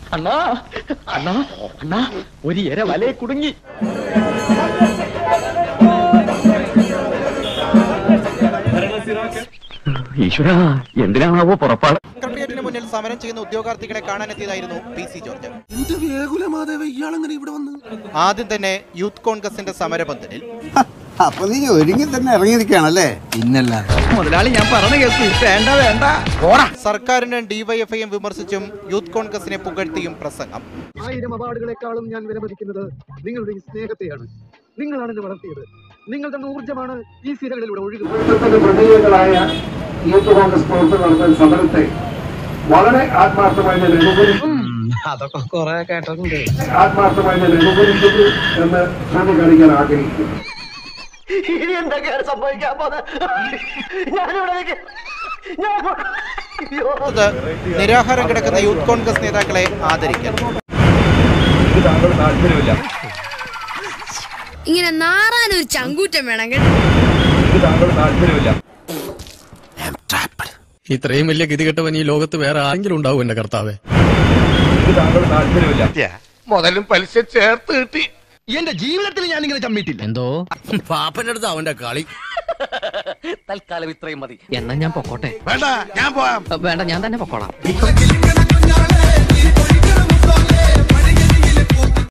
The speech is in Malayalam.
അണ്ണാ അണ്ണാ അണ്ണാ ഒരു ഇര വലയെ കുടുങ്ങി ഈശ്വര എന്തിനാണാവോ പുറപ്പാട് സെക്രട്ടേറിയറ്റിന് മുന്നിൽ സമരം ചെയ്യുന്ന ഉദ്യോഗാർത്ഥികളെ കാണാനെത്തിയതായിരുന്നു പി സി ജോർജ് എന്ത് വേകുലമാദേവ ഇയാളെങ്ങനെ ഇവിടെ വന്ന് ആദ്യം തന്നെ യൂത്ത് കോൺഗ്രസിന്റെ സമരപന്തലിൽ അപ്പൊ നീ ഒരുങ്ങി തന്നെ ഇറങ്ങിയിരിക്കുകയാണല്ലേ പിന്നല്ല മുതലാളി ഞാൻ പറഞ്ഞ കേൾക്കും വേണ്ട വേണ്ട സർക്കാരിനെ ഡിവൈഎഫ്ഐയും വിമർശിച്ചും യൂത്ത് കോൺഗ്രസിനെ പുകഴ്ത്തിയും പ്രസംഗം ആയിരം അവാർഡുകളെക്കാളും ഞാൻ വിലമതിക്കുന്നത് നിങ്ങളുടെ ഈ സ്നേഹത്തെയാണ് നിങ്ങളാണ് എന്നെ വളർത്തിയത് നിങ്ങൾ തന്ന ഊർജ്ജമാണ് ഈ സിരകളിലൂടെ ഒഴുകുന്നത് പ്രതികളായ യൂത്ത് കോൺഗ്രസ് പ്രവർത്തകർ നടത്തുന്ന സമരത്തെ വളരെ ആത്മാർത്ഥമായി ഞാൻ അനുകൂലിക്കും അതൊക്കെ കൊറേ കേട്ടിട്ടുണ്ട് ആത്മാർത്ഥമായി ഞാൻ അനുകൂലിക്കുന്നു എന്ന് ചൂണ്ടിക്കാണിക്കാൻ ആഗ്രഹിക്കുന്നു ഇനി എന്തൊക്കെയാണ് സംഭവിക്കാൻ പോകുന്നത് ഞാനിവിടെ നിൽക്കാം. ഞാൻ അയ്യോ. ഇത് നിരാഹാരം കിടക്കുന്ന യൂത്ത് കോൺഗ്രസ് നേതാക്കളെ ആദരിക്കൽ ഇങ്ങനെ നാറാൻ ഒരു ചങ്കൂറ്റം വേണം കേട്ടോ ഇത്രയും വലിയ ഗതികെട്ടവൻ ഈ ലോകത്ത് വേറെ ആരെങ്കിലും ഉണ്ടാവും എന്റെ കർത്താവേ മുതലും പലിശ ചേർത്ത് കിട്ടി എന്റെ ജീവിതത്തിൽ ഞാൻ ഇങ്ങനെ ചമ്മിട്ടില്ല എന്തോ പാപ്പന്റെ അടുത്ത് അവന്റെ കളി തൽക്കാലം ഇത്രയും മതി എന്നാ ഞാൻ പൊക്കോട്ടെ വേണ്ട ഞാൻ പോവാം വേണ്ട ഞാൻ തന്നെ പൊക്കോളാം